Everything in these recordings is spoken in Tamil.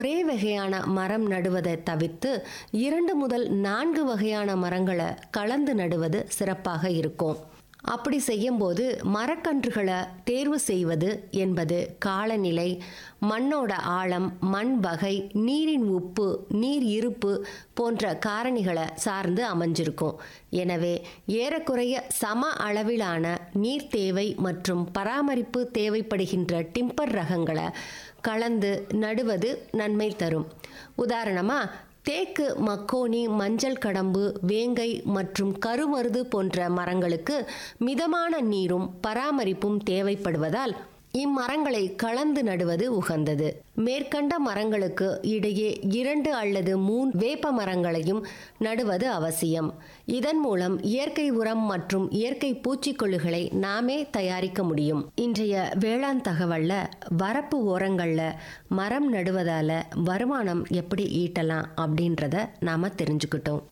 ஒரே வகையான மரம் நடுவதை தவிர்த்து இரண்டு முதல் நான்கு வகையான மரங்களை கலந்து நடுவது சிறப்பாக இருக்கும் அப்படி செய்யும்போது மரக்கன்றுகளை தேர்வு செய்வது என்பது காலநிலை மண்ணோட ஆழம் மண் வகை நீரின் உப்பு நீர் இருப்பு போன்ற காரணிகளை சார்ந்து அமைஞ்சிருக்கும் எனவே ஏறக்குறைய சம அளவிலான நீர் தேவை மற்றும் பராமரிப்பு தேவைப்படுகின்ற டிம்பர் ரகங்களை கலந்து நடுவது நன்மை தரும் உதாரணமா தேக்கு மக்கோனி மஞ்சள் கடம்பு வேங்கை மற்றும் கருமருது போன்ற மரங்களுக்கு மிதமான நீரும் பராமரிப்பும் தேவைப்படுவதால் இம்மரங்களை கலந்து நடுவது உகந்தது மேற்கண்ட மரங்களுக்கு இடையே இரண்டு அல்லது மூன் வேப்ப மரங்களையும் நடுவது அவசியம் இதன் மூலம் இயற்கை உரம் மற்றும் இயற்கை பூச்சிக்கொல்லிகளை நாமே தயாரிக்க முடியும் இன்றைய வேளாண் தகவல்ல வரப்பு ஓரங்கள்ல மரம் நடுவதால வருமானம் எப்படி ஈட்டலாம் அப்படின்றத நாம தெரிஞ்சுக்கிட்டோம்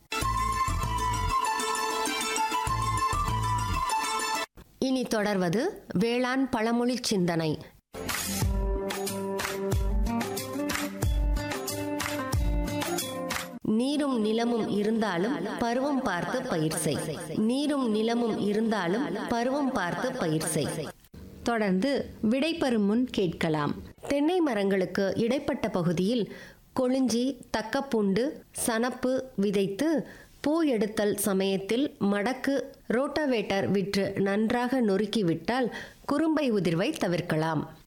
இனி தொடர்வது வேளாண் பழமொழி சிந்தனை நீரும் நிலமும் இருந்தாலும் பருவம் பார்த்து பயிர் செய் நீரும் நிலமும் இருந்தாலும் பருவம் பார்த்து பயிர் செய் தொடர்ந்து விடைபெறும் முன் கேட்கலாம் தென்னை மரங்களுக்கு இடைப்பட்ட பகுதியில் கொளிஞ்சி தக்கப்பூண்டு சணப்பு விதைத்து பூ எடுத்தல் சமயத்தில் மடக்கு ரோட்டாவேட்டர் விற்று நன்றாக நொறுக்கிவிட்டால் குறும்பை உதிர்வை தவிர்க்கலாம்